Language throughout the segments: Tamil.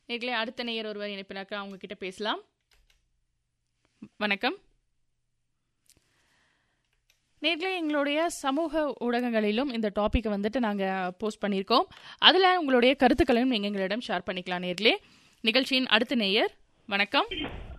நேர்களே அடுத்த நேயர் ஒருவர் இணைப்பினாக்கா அவங்க கிட்ட பேசலாம் வணக்கம் நேர்களே எங்களுடைய சமூக ஊடகங்களிலும் இந்த டாப்பிக்கை வந்துட்டு நாங்கள் போஸ்ட் பண்ணியிருக்கோம் அதில் உங்களுடைய கருத்துக்களையும் நீங்கள் எங்களிடம் ஷேர் பண்ணிக்கலாம் நேர்களே நிகழ்ச்சியின் அடுத்த நேயர் வணக்கம்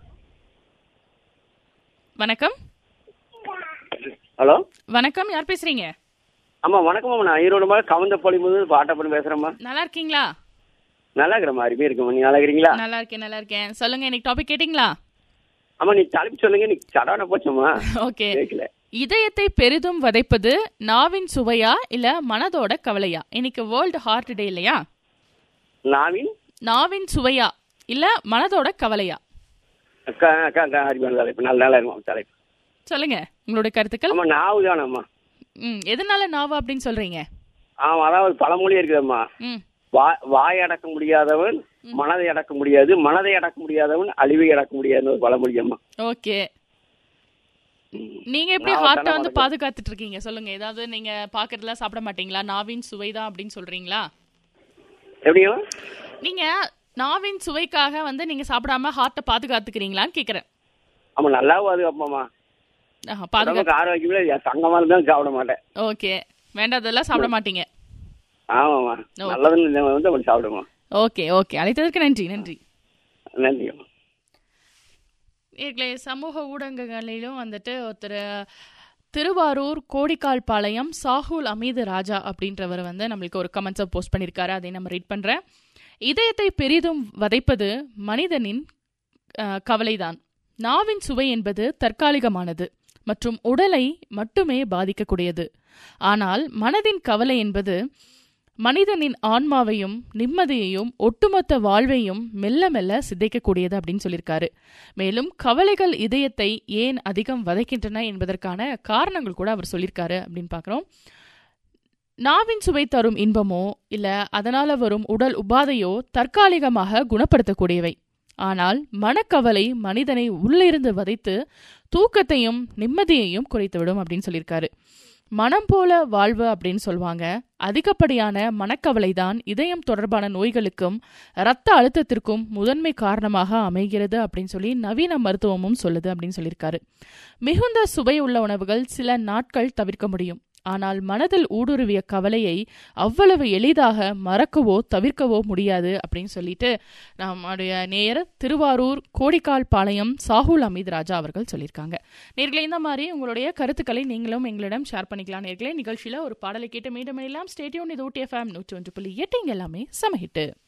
வணக்கம் ஹலோ வணக்கம் யார் பேசுறீங்க அம்மா வணக்கம்மா நான் ஈரோடு மாதிரி கவுந்த பொழிமுது பாட்டப்பன் பேசுறேம்மா நல்லா இருக்கீங்களா நல்லா இருக்கிற மாதிரி இருக்கும்மா நீ நல்லா இருக்கிறீங்களா நல்லா இருக்கேன் நல்லா இருக்கேன் சொல்லுங்க இன்னைக்கு டாபிக் கேட்டிங்களா அம்மா நீ தலைப்பு சொல்லுங்க நீ சடான போச்சம்மா ஓகே கேட்கல இதயத்தை பெரிதும் வதைப்பது நாவின் சுவையா இல்ல மனதோட கவலையா இன்னைக்கு வேர்ல்டு ஹார்ட் டே இல்லையா நாவின் நாவின் சுவையா இல்ல மனதோட கவலையா க- க- க- அறிவான தலைப்பு நல்ல நல்லா இருக்கும் தலைப்பு சொல்லுங்க உங்களுடைய கருத்துக்கள் அம்மா நாவு தானம்மா ம் எதனால நாவு அப்படின்னு சொல்றீங்க ஆமா அதாவது பழமொழி இருக்குதம்மா ம் வா வாய் அடக்க முடியாதவன் மனதை அடக்க முடியாது மனதை அடக்க முடியாதவன் அழிவை அடக்க முடியாதுன்னு ஒரு பழமொழி அம்மா ஓகே நீங்க எப்படி நாவை ஹார்ட்டை தானே வந்து வளர்க்க- பாதுகாத்துட்டு இருக்கீங்க சொல்லுங்க ஏதாவது நீங்க பாக்குறதுலாம் சாப்பிட மாட்டீங்களா நாவின் சுவைதான் அப்படின்னு சொல்றீங்களா எப்படியும் நீங்க நாவின் சுவைக்காக வந்து நீங்க சாப்பிடாம ஹார்ட்டை பாதுகாத்துக்கிறீங்களான்னு கேக்குறேன் ஆமா நல்லா பாதுகாப்பம்மா ஆஹா, பாதுகா உடம்புக்கு ஆரோக்கியமே தங்கமா இருந்தாலும் சாப்பிட மாட்டேன் ஓகே வேண்டாததெல்லாம் சாப்பிட மாட்டீங்க ஆமாம்மா நல்லதுன்னு வந்து அப்படி சாப்பிடுமா ஓகே ஓகே அழைத்ததற்கு நன்றி நன்றி நன்றி அம்மா நேர்களே சமூக ஊடகங்களிலும் வந்துட்டு ஒருத்தர் திருவாரூர் கோடிக்கால் பாளையம் சாகுல் அமீது ராஜா அப்படின்றவர் வந்து நம்மளுக்கு ஒரு கமெண்ட்ஸை போஸ்ட் பண்ணியிருக்காரு அதை நம்ம ரீட் பண்ணுறேன் இதயத்தை பெரிதும் வதைப்பது மனிதனின் அஹ், கவலைதான் நாவின் சுவை என்பது தற்காலிகமானது மற்றும் உடலை மட்டுமே பாதிக்கக்கூடியது ஆனால் மனதின் கவலை என்பது மனிதனின் ஆன்மாவையும் நிம்மதியையும் ஒட்டுமொத்த வாழ்வையும் மெல்ல மெல்ல சிதைக்கக்கூடியது அப்படின்னு சொல்லியிருக்காரு மேலும் கவலைகள் இதயத்தை ஏன் அதிகம் வதைக்கின்றன என்பதற்கான காரணங்கள் கூட அவர் சொல்லியிருக்காரு அப்படின்னு பார்க்குறோம் நாவின் சுவை தரும் இன்பமோ இல்ல அதனால வரும் உடல் உபாதையோ தற்காலிகமாக குணப்படுத்தக்கூடியவை ஆனால் மனக்கவலை மனிதனை உள்ளிருந்து வதைத்து தூக்கத்தையும் நிம்மதியையும் குறைத்துவிடும் அப்படின்னு சொல்லியிருக்காரு மனம் போல வாழ்வு அப்படின்னு சொல்லுவாங்க அதிகப்படியான மனக்கவலை தான் இதயம் தொடர்பான நோய்களுக்கும் இரத்த அழுத்தத்திற்கும் முதன்மை காரணமாக அமைகிறது அப்படின்னு சொல்லி நவீன மருத்துவமும் சொல்லுது அப்படின்னு சொல்லியிருக்காரு மிகுந்த சுவை உள்ள உணவுகள் சில நாட்கள் தவிர்க்க முடியும் ஆனால் மனதில் ஊடுருவிய கவலையை அவ்வளவு எளிதாக மறக்கவோ தவிர்க்கவோ முடியாது அப்படின்னு சொல்லிட்டு நம்முடைய நேயர் திருவாரூர் கோடிக்கால் பாளையம் சாகுல் அமீத் ராஜா அவர்கள் சொல்லியிருக்காங்க நேர்களே இந்த மாதிரி உங்களுடைய கருத்துக்களை நீங்களும் எங்களிடம் ஷேர் பண்ணிக்கலாம் நேர்களே நிகழ்ச்சியில ஒரு பாடலை கேட்டு மீண்டும் இணையலாம் ஸ்டேடியோன் இது ஊட்டி எஃப்எம் நூற்றி ஒன்று புள்ளி எட்டு இங்க எல்லாமே சமஹிட்டு